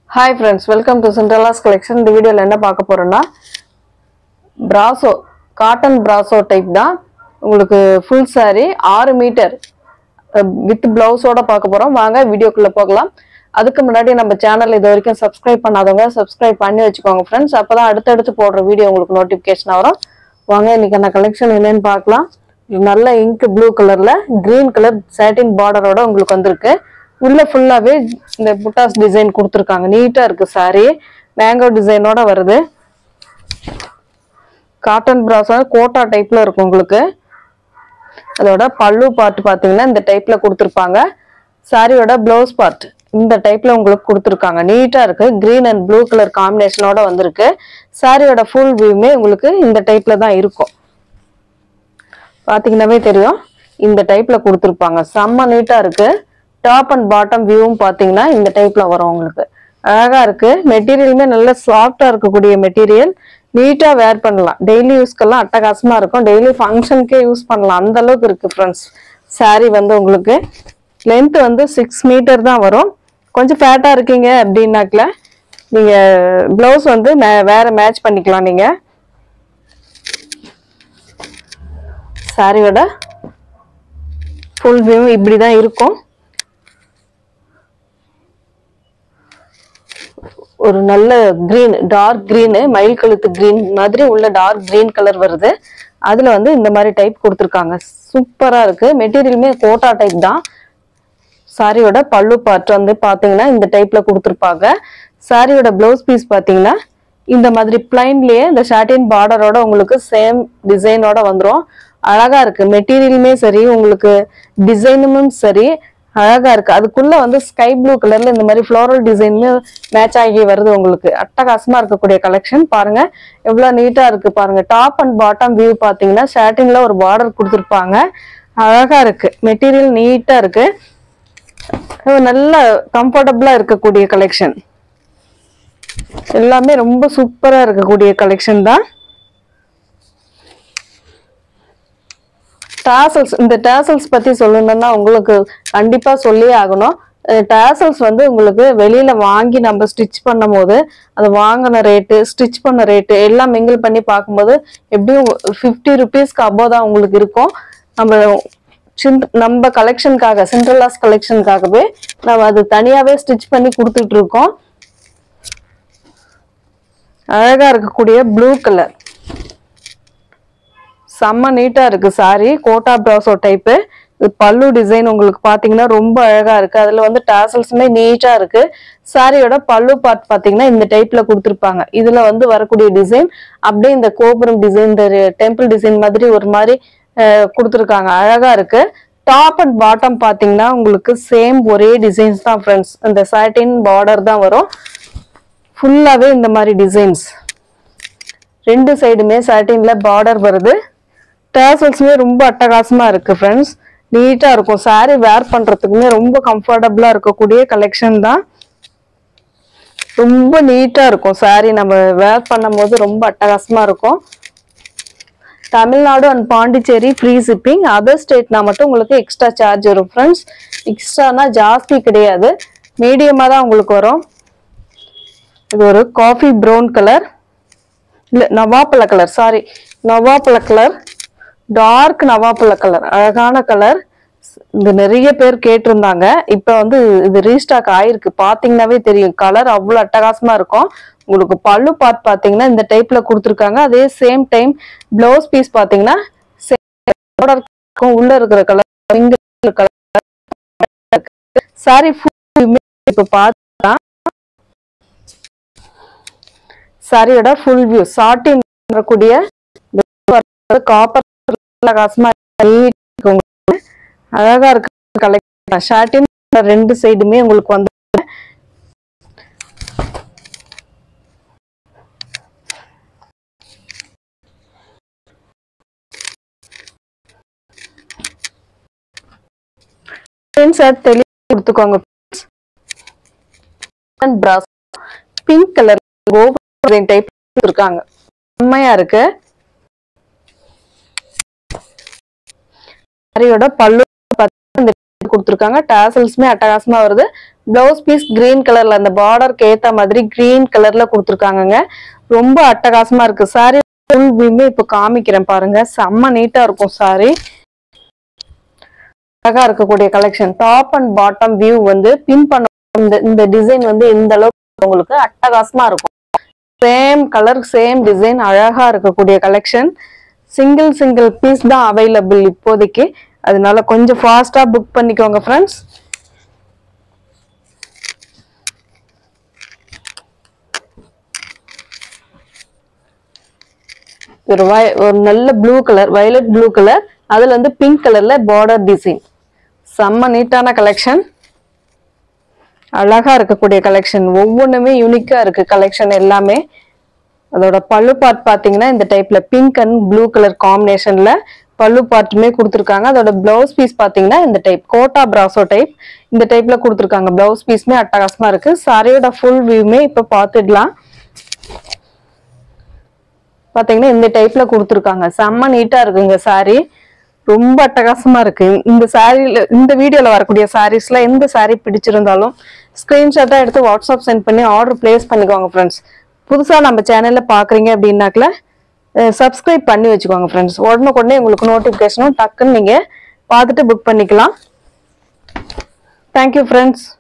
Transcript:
hi friends welcome to Cinderella's collection இந்த வீடியோவில் என்ன பார்க்க போறோம்னா பிராசோ காட்டன் பிராசோ டைப் தான் உங்களுக்கு ஃபுல் saree ஆறு மீட்டர் வித் பிளவுஸோட பார்க்க போறோம் வாங்க வீடியோக்குள்ள போகலாம் அதுக்கு முன்னாடி நம்ம சேனல் இது வரைக்கும் சப்ஸ்கிரைப் பண்ணாதவங்க சப்ஸ்கிரைப் பண்ணி வச்சுக்கோங்க ஃப்ரெண்ட்ஸ் அப்பதான் அடுத்தடுத்து போடுற வீடியோ உங்களுக்கு நோட்டிஃபிகேஷன் வரும் வாங்க இன்னைக்கு அந்த கலெக்ஷன் என்னன்னு பார்க்கலாம் இது நல்ல இங்க் ப்ளூ கலர்ல கிரீன் கலர் சாட்டின் பார்டரோட உங்களுக்கு வந்திருக்கு உள்ள ஃபுல்லாவே இந்த புட்டாஸ் டிசைன் கொடுத்துருக்காங்க நீட்டா இருக்கு saree மேங்கோ டிசைனோட வருது காட்டன் பிராஸா கோட்டா டைப்ல இருக்கும் உங்களுக்கு அதோட பல்லு பார்ட் பாத்தீங்கன்னா இந்த டைப்ல கொடுத்துருப்பாங்க சாரியோட ப்ளவுஸ் பார்ட் இந்த டைப்ல உங்களுக்கு கொடுத்துருக்காங்க நீட்டா இருக்கு கிரீன் அண்ட் ப்ளூ கலர் காம்பினேஷனோட வந்திருக்கு சாரியோட ஃபுல் வியூமே உங்களுக்கு இந்த டைப்ல தான் இருக்கும் பாத்தீங்கன்னாவே தெரியும் இந்த டைப்ல கொடுத்துருப்பாங்க செம்ம நீட்டா இருக்கு டாப் அண்ட் பாட்டம் வியூவும் பாத்தீங்கன்னா இந்த டைப்ல வரும் உங்களுக்கு அழகா இருக்கு மெட்டீரியலுமே நல்ல சாஃப்டா இருக்கக்கூடிய மெட்டீரியல் நீட்டா வேர் பண்ணலாம் டெய்லி யூஸ்க்கெல்லாம் அட்டகாசமா இருக்கும் டெய்லி ஃபங்க்ஷனுக்கே யூஸ் பண்ணலாம் அந்த அளவுக்கு இருக்கு ஃப்ரெண்ட்ஸ் saree வந்து உங்களுக்கு லென்த் வந்து சிக்ஸ் மீட்டர் தான் வரும் கொஞ்சம் ஃபேட்டா இருக்கீங்க அப்படின்னாக்கல நீங்க பிளவுஸ் வந்து மே- வேற மேட்ச் பண்ணிக்கலாம் நீங்க சாரியோட ஃபுல் வியூ இப்படி தான் இருக்கும் ஒரு நல்ல கிரீன் டார்க் கிரீனு மயில் கழுத்து கிரீன் மாதிரி உள்ள டார்க் கிரீன் கலர் வருது அதுல வந்து இந்த மாதிரி டைப் கொடுத்துருக்காங்க சூப்பரா இருக்கு மெட்டீரியலுமே கோட்டா டைப் தான் சாரியோட பல்லு பார்ட் வந்து பாத்தீங்கன்னா இந்த டைப்ல கொடுத்துருப்பாங்க சாரியோட பிளவுஸ் பீஸ் பாத்தீங்கன்னா இந்த மாதிரி பிளைன்லயே இந்த ஷார்டின் பார்டரோட உங்களுக்கு சேம் டிசைனோட வந்துரும் அழகா இருக்கு மெட்டீரியலுமே சரி உங்களுக்கு டிசைனும் சரி அழகா இருக்கு அதுக்குள்ள வந்து ஸ்கை ப்ளூ கலர்ல இந்த மாதிரி ஃப்ளோரல் டிசைன் மேட்ச் ஆகி வருது உங்களுக்கு அட்டகாசமா இருக்கக்கூடிய கலெக்ஷன் பாருங்க எவ்வளவு நீட்டா இருக்கு பாருங்க டாப் அண்ட் பாட்டம் வியூ பாத்தீங்கன்னா ஷார்டின்ல ஒரு பார்டர் கொடுத்துருப்பாங்க அழகா இருக்கு மெட்டீரியல் நீட்டா இருக்கு இது நல்ல கம்ஃபர்டபுளா இருக்கக்கூடிய கலெக்ஷன் எல்லாமே ரொம்ப சூப்பரா இருக்கக்கூடிய கலெக்ஷன் தான் டாசல்ஸ் இந்த டாசல்ஸ் பத்தி சொல்லணும்னா உங்களுக்கு கண்டிப்பா சொல்லியே ஆகணும் டாசல்ஸ் வந்து உங்களுக்கு வெளியில வாங்கி நம்ம ஸ்டிச் பண்ணும் போது அது வாங்கின ரேட்டு ஸ்டிச் பண்ண ரேட்டு எல்லாம் மிங்கிள் பண்ணி பார்க்கும்போது எப்படியும் ஃபிஃப்டி ருபீஸ்க்கு அபோவ் தான் உங்களுக்கு இருக்கும் நம்ம சிந்த்- நம்ம கலெக்ஷனுக்காக சிண்ட்ரலாஸ் கலெக்ஷனுக்காகவே நம்ம அது தனியாவே ஸ்டிச் பண்ணி கொடுத்துட்டு இருக்கோம் அழகா இருக்கக்கூடிய ப்ளூ கலர் செம்ம நீட்டா இருக்கு சாரி கோட்டா பிராசோ டைப்பு இது பல்லு டிசைன் உங்களுக்கு பாத்தீங்கன்னா ரொம்ப அழகா இருக்கு அதுல வந்து டாசல்ஸுமே நீட்டா இருக்கு சாரியோட பல்லு பார்ட் பாத்தீங்கன்னா இந்த டைப்ல கொடுத்துருப்பாங்க இதுல வந்து வரக்கூடிய டிசைன் அப்படியே இந்த கோபுரம் டிசைன் இந்த டெம்பிள் டிசைன் மாதிரி ஒரு மாதிரி அஹ், கொடுத்துருக்காங்க அழகா இருக்கு டாப் அண்ட் பாட்டம் பாத்தீங்கன்னா உங்களுக்கு சேம் ஒரே டிசைன்ஸ் தான் ஃப்ரெண்ட்ஸ் இந்த சாட்டின் பார்டர் தான் வரும் ஃபுல்லாவே இந்த மாதிரி டிசைன்ஸ் ரெண்டு சைடுமே சாட்டின்ல பார்டர் வருது டேசல்ஸுமே ரொம்ப அட்டகாசமா இருக்கு ஃப்ரெண்ட்ஸ் நீட்டா இருக்கும் saree வேர் பண்றதுக்குமே ரொம்ப கம்ஃபர்டபுளா இருக்கக்கூடிய கலெக்ஷன் தான் ரொம்ப நீட்டா இருக்கும் saree நம்ம வேர் பண்ணும்போது ரொம்ப அட்டகாசமா இருக்கும் Tamil Nadu and Pondicherry free shipping other ஸ்டேட்னா மட்டும் உங்களுக்கு எக்ஸ்ட்ரா சார்ஜ் வரும் ஃப்ரெண்ட்ஸ் எக்ஸ்ட்ரானா ஜாஸ்தி கிடையாது மீடியமாக தான் உங்களுக்கு வரும் இது ஒரு காஃபி ப்ரௌன் கலர் இல்ல நவாப்பழ கலர் சாரி நவாப்பழ கலர் டார்க் நவாப்பழ கலர் அழகான கலர் இது நிறைய பேர் கேட்டிருந்தாங்க இப்ப வந்து இது ரீஸ்டாக் ஆயிருக்கு பாத்தீங்கன்னாவே தெரியும் கலர் அவ்வளவு அட்டகாசமா இருக்கும் உங்களுக்கு பல்லு பார்ட் பாத்தீங்கன்னா இந்த டைப்ல கொடுத்துருக்காங்க அதே சேம் டைம் பிளவுஸ் பீஸ் பாத்தீங்கன்னா same இருக்கும் உள்ள இருக்கிற கலர் கலர் சாரி இப்ப பார்த்தா சாரியோட ஃபுல் வியூ சாட்டின் வரக்கூடிய காப்பர் காசுமா அழகா இருக்கு கலெக்ஷன் ஷார்ட்டின் ரெண்டு சைடுமே உங்களுக்கு வந்து சார் தெளிவு கொடுத்துக்கோங்க பிராஸ் பிங்க் கலர் கோபுரம் டைப் இருக்காங்க செம்மையா இருக்கு சாரியோட பல்லு பார்த்தா இந்த கொடுத்துருக்காங்க டாசல்ஸுமே அட்டகாசமா வருது பிளவுஸ் பீஸ் கிரீன் கலர்ல அந்த பார்டருக்கு ஏத்த மாதிரி கிரீன் கலர்ல கொடுத்துருக்காங்கங்க ரொம்ப அட்டகாசமா இருக்கு சாரி ஃபுல் வியூமே இப்போ காமிக்கிறேன் பாருங்க செம்ம நீட்டா இருக்கும் சாரி அழகா இருக்கக்கூடிய collection top and bottom view வந்து பின் பண்ண இந்த இந்த டிசைன் வந்து இந்த அளவுக்கு உங்களுக்கு அட்டகாசமா இருக்கும் சேம் கலர் சேம் டிசைன் அழகா இருக்கக்கூடிய கலெக்ஷன் சிங்கிள் சிங்கிள் பீஸ் தான் அவைலபிள் இப்போதைக்கு அதனால கொஞ்சம் ஃபாஸ்டா புக் பண்ணிக்கோங்க ஃப்ரெண்ட்ஸ் ஒரு வய ஒரு நல்ல blue colour violet blue colour அதுல வந்து பிங்க் கலர்ல பார்டர் டிசைன் செம்ம நீட்டான கலெக்ஷன் அழகா இருக்கக்கூடிய கலெக்ஷன் ஒவ்வொன்றுமே யூனிக்கா இருக்கு கலெக்ஷன் எல்லாமே அதோட பல்லு பார்ட் பாத்தீங்கன்னா இந்த டைப்ல பிங்க் அண்ட் ப்ளூ கலர் காம்பினேஷன்ல பல்லு பார்ட்டுமே கொடுத்துருக்காங்க அதோட பிளவுஸ் பீஸ் பாத்தீங்கன்னா இந்த டைப் கோட்டா பிராசோ டைப் இந்த டைப்ல கொடுத்துருக்காங்க பிளவுஸ் பீஸ்மே அட்டகாசமா இருக்கு சாரியோட ஃபுல் வியூமே இப்ப பாத்துடலாம் பாத்தீங்கன்னா இந்த டைப்ல கொடுத்துருக்காங்க செம்ம நீட்டா இருக்குங்க சாரி ரொம்ப அட்டகாசமா இருக்கு இந்த சாரியில இந்த வீடியோல வரக்கூடிய சாரீஸ்ல எந்த சாரி பிடிச்சிருந்தாலும் ஸ்கிரீன்ஷாட்டா எடுத்து வாட்ஸ்அப் சென்ட் பண்ணி ஆர்டர் பிளேஸ் பண்ணிக்கோங்க ஃப்ரெண்ட்ஸ் புதுசா நம்ம சேனல்ல பாக்குறீங்க அப்படின்னாக்கல சப்ஸ்கிரைப் பண்ணி வச்சுக்கோங்க ஃப்ரெண்ட்ஸ் உடனுக்குடனே உங்களுக்கு நோட்டிபிகேஷனும் டக்குன்னு நீங்க பார்த்துட்டு புக் பண்ணிக்கலாம் தேங்க்யூ ஃப்ரெண்ட்ஸ்